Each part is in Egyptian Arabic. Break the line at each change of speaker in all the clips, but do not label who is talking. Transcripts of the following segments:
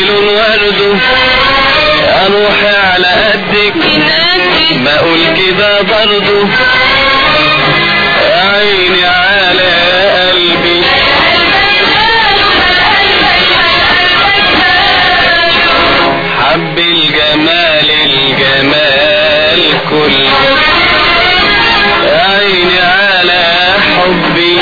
لون ورده اروح على قدك ما اقول كده برضه عيني على قلبي حب الجمال الجمال كله عيني على حبي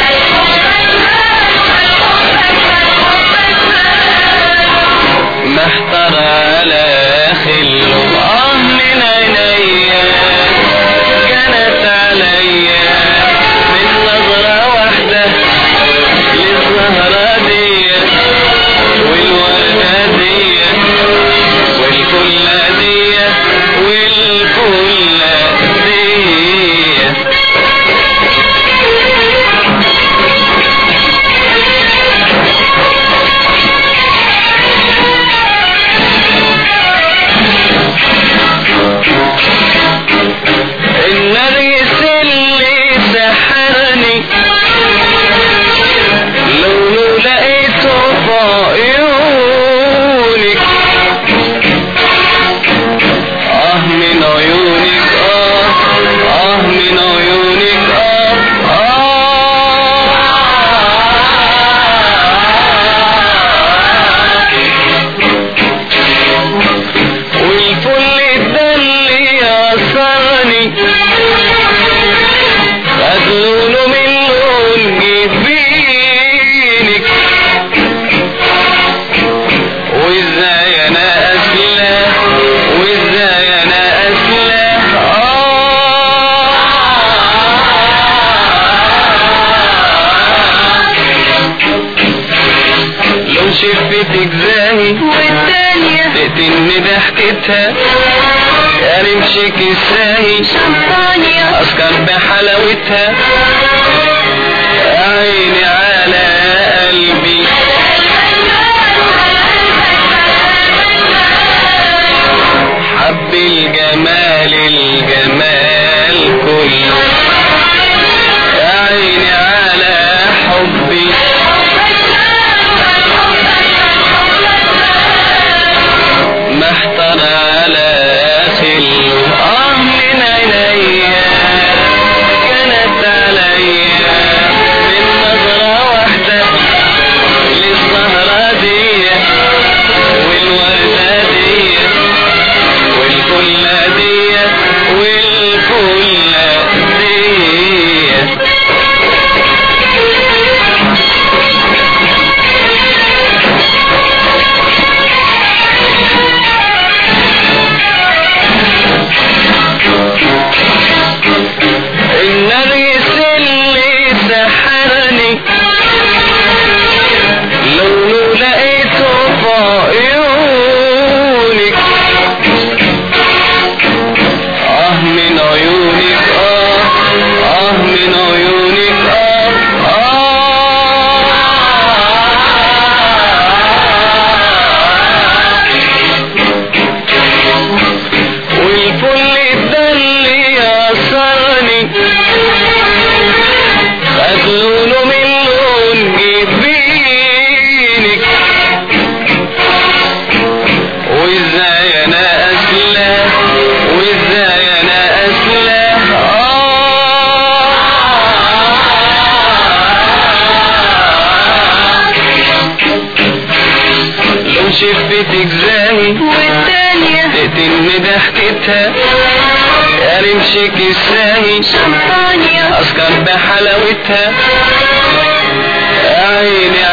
محتار على خله اه من عينيا كانت عليا من نظرة واحدة للزهرة دي والوردة دي والكلة دي والكلة دي النرجس اللي سحرني لو لقيته في عيونك اه من عيونك اه اه من عيونك اه اه والفل ده اللي يأثرني خد لونه من لون جبينك وازاي انا اسلح وازاي انا اسلح آه لو شفتك زاهي
والتانية
تقتلني ضحكتها يا رمشك الساهي
شمبانيا
اسكر بحلاوتها عيني على قلبي حب الجمال الجمال كله عيني على حبي محتار على خله اه من عينيا كانت عليا من نظرة واحدة للزهرة دي والوردة دي والكلة دي والكلة دي النرجس اللي سحرني لو لقيته في عيونك اه من عيونك اه اه من عيونك اه اه والفل ده اللي يأثرني خد لونه من لون جبينك وازاي انا اسلح وازاي انا اسلح آه لو شفتك زاهي
والتانية
تقتلني ضحكتها يا رمشك الساهي
شمبانيا
اسكر بحلاوتها عيني